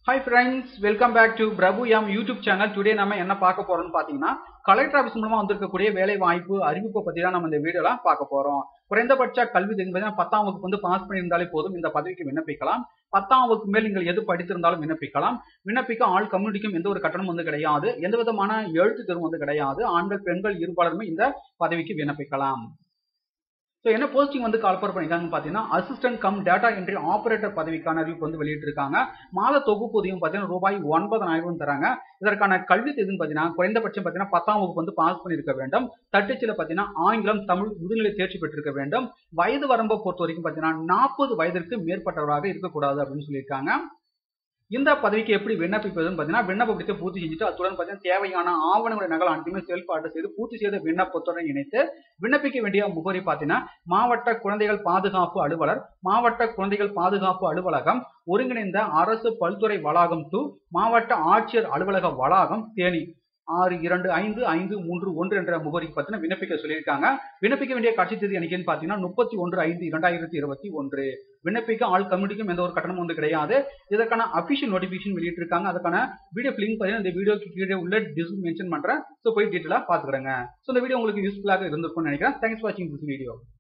hi friends welcome back to Prabhu M YouTube channel today நம்ம என்ன பார்க்க போறோம்னு பார்த்தீங்கன்னா கலெக்டர் ஆஃபீஸ் மூலமா வந்திருக்கக்கூடிய வேலை வாய்ப்பு அறிவிப்பை பத்தி தான் நம்ம இந்த வீடியோல பார்க்க போறோம் குறைந்தபட்ச கல்வி தகுதி பார்த்தீங்கன்னா பத்தாம் வகுப்பு வந்து பாஸ் பண்ணியிருந்தாலே போதும் இந்த பதவிக்கு விண்ணப்பிக்கலாம் பத்தாம் வகுப்பு மேல் நீங்கள் எது படித்திருந்தாலும் விண்ணப்பிக்கலாம் விண்ணப்பிக்க ஆள் கம்யூனிட்டிக்கும் எந்த ஒரு கட்டணம் வந்து கிடையாது எந்த விதமான எழுத்து தேர்வு வந்து கிடையாது ஆண்கள் பெண்கள் இருபாலருமே இந்த பதவிக்கு விண்ணப்பிக்கலாம் ஸோ என்ன போஸ்டிங் வந்து கால்பர் பண்ணியிருக்காங்கன்னு பார்த்தீங்கன்னா assistant cum data entry operator பதவிக்கான அறிவிப்பு வந்து வெளியிட்டிருக்காங்க மாத தொகுப்பூதியம் பார்த்தீங்கன்னா ரூபாய் ஒன்பதாயிரம் தராங்க இதற்கான கல்வி தேதின்னு பார்த்தீங்கன்னா குறைந்தபட்சம் பார்த்தீங்கன்னா பத்தாம் வகுப்பு வந்து பாஸ் பண்ணியிருக்க வேண்டும் தட்டச்சில் பார்த்தீங்கன்னா ஆங்கிலம் தமிழ் முதுநிலை தேர்ச்சி பெற்றிருக்க வேண்டும் வயது வரம்பை பொறுத்த வரைக்கும் பார்த்தீங்கன்னா நாற்பது வயதிற்கு மேற்பட்டவராக இருக்கக்கூடாது அப்படின்னு சொல்லியிருக்காங்க இந்த பதவிக்கு எப்படி விண்ணப்பிப்பதுன்னு பார்த்தீங்கன்னா விண்ணப்ப படித்து பூர்த்தி செஞ்சுட்டு அத்துடன் பார்த்தீங்கன்னா தேவையான ஆவணங்களை நகல் அனைத்துமே செயல்பாடு செய்து பூர்த்தி செய்த விண்ணப்பத்துடன் இணைத்து விண்ணப்பிக்க வேண்டிய முகவரி பார்த்தீங்கன்னா மாவட்ட குழந்தைகள் பாதுகாப்பு அலுவலர் மாவட்ட குழந்தைகள் பாதுகாப்பு அலுவலகம் ஒருங்கிணைந்த அரசு பல்துறை வளாகம் டு மாவட்ட ஆட்சியர் அலுவலக வளாகம் தேனி ஆறு இரண்டு ஐந்து ஐந்து மூன்று ஒன்று என்ற முகவரிக்கு பார்த்தீங்கன்னா விண்ணப்பிக்க சொல்லியிருக்காங்க விண்ணப்பிக்க வேண்டிய கட்சி தேதி அன்னைக்குன்னு பார்த்தீங்கன்னா முப்பத்தி ஒன்று ஐந்து இரண்டாயிரத்தி இருபத்தி ஒன்று விண்ணப்பிக்க ஆள் கம்யூனிட்டிக்கும் எந்த ஒரு கட்டணம் வந்து கிடையாது இதற்கான அபிஷியல் நோட்டிஃபிகேஷன் வெளியிட்டிருக்காங்க அதுக்கான வீடியோ லிங்க் பார்த்தீங்கன்னா இந்த வீடியோக்கு கீழே உள்ள டிஸ்க் மென்ஷன் பண்ணுறேன் ஸோ போய் டீட்டெயிலாக பார்த்துக்கிறேங்க ஸோ இந்த வீடியோ உங்களுக்கு யூஸ்ஃபுல்லாக இருந்திருக்கும்னு நினைக்கிறேன் தேங்க்ஸ் ஃபார் வாட்சிங் திஸ் வீடியோ